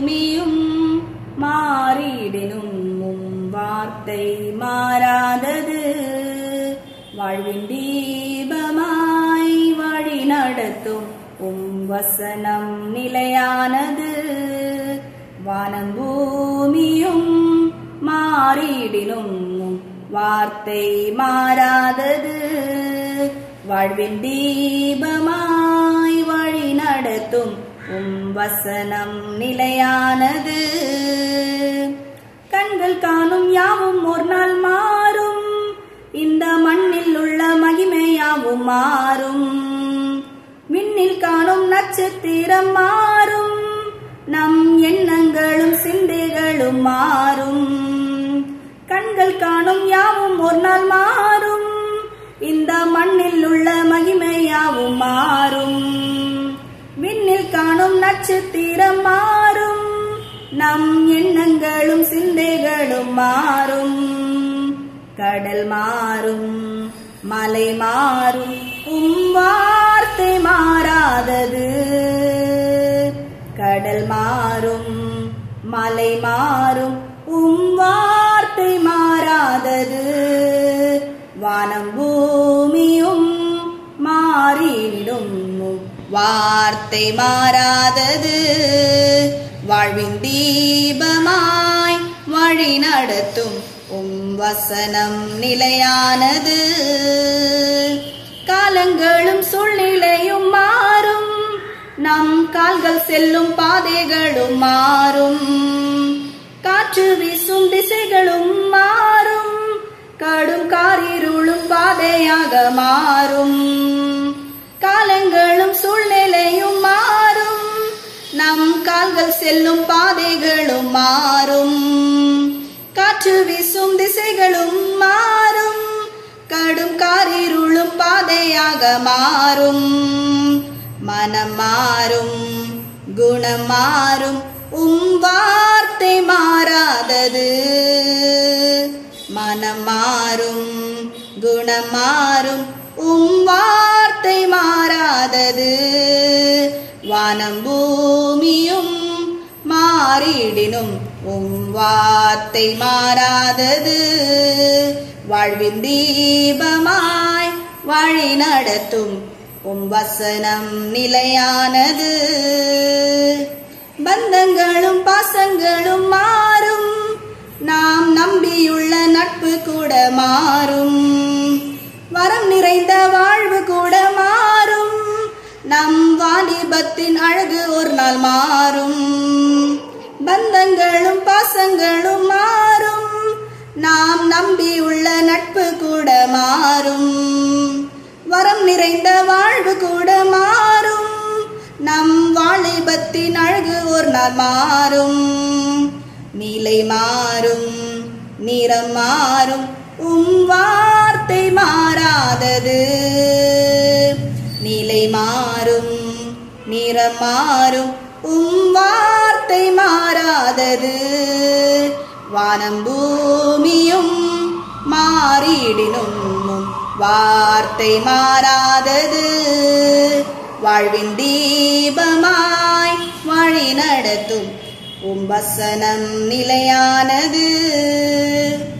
பூமியும் மாறிடினும் உம் வார்த்தை மாறாதது வாழ்வின் தீபமாய் வழி நடத்தும் உம் வசனம் நிலையானது வானம் பூமியும் மாறிடினும் உம் வார்த்தை மாறாதது வாழ்வின் தீபமாய் வழி நடத்தும் உம் வசனம் நிலையானது கண்கள் காணும் யாவும் ஒரு நாள் மாறும் இந்த மண்ணில் உள்ள மகிமையாவும் மாறும் விண்ணில் காணும் நட்சத்திரம் மாறும் நம் எண்ணங்களும் சிந்தைகளும் மாறும் கண்கள் காணும் யாவும் ஒரு நாள் மாறும் இந்த மண்ணில் உள்ள மகிமையாவும் மாறும் விண்ணில் காணும் நட்சத்திரம் மாறும் நம் எண்ணங்களும் சிந்தைகளும் மாறும் கடல் மாறும் மலை மாறும் உம் வார்த்தை மாறாதது கடல் மாறும் மலை மாறும் உம் வார்த்தை மாறாதது வானம் பூமியும் மாறிடும் உம் வார்த்தை மாறாதது வாழ்வின் தீபமாய் வழி நடத்தும் உம் வசனம் நிலையானது காலங்களும் சூழ்நிலையும் மாறும் நம் கால்கள் செல்லும் பாதைகளும் மாறும் காற்று வீசும் திசைகளும் மாறும் கடும் காரிருளும் பாதையாக மாறும் காலங்களும் சூழ்நிலையும் மாறும் நம் கால்கள் செல்லும் பாதைகளும் மாறும் காற்று வீசும் திசைகளும் மாறும் கடும் காரிருளும் பாதையாக மாறும் மனம் மாறும் குணம் மாறும் உம் வார்த்தை மாறாதது மனம் மாறும் குணம் மாறும் உம் வார்த்தை மாறாதது வானம் பூமியும் மாறிடினும் உம் வார்த்தை மாறாதது வாழ்வின் தீபமாய் வழி நடத்தும் உம் வசனம் நிலையானது பந்தங்களும் பாசங்களும் மாறும் நாம் நம்பியுள்ள நட்பு கூட மாறும் வரம் நிறைந்த வாழ்வு கூட மாறும் நம் வாலிபத்தின் அழகு ஒரு நாள் மாறும் பந்தங்களும் பாசங்களும் மாறும் நாம் நம்பியுள்ள நட்பு கூட மாறும் வரம் நிறைந்த வாழ்வு கூட மாறும் நம் வாலிபத்தின் அழகு ஒரு நாள் மாறும் நிலை மாறும் நிறம் மாறும் உம் வார்த்தை மாறாதது நிலை மாறும் நிறம் மாறும் உம் வார்த்தை மாறாதது வானம் பூமியும் மாறிடினும் உம் வார்த்தை மாறாதது வாழ்வின் தீபமாய் வழி நடத்தும் உம் வசனம் நிலையானது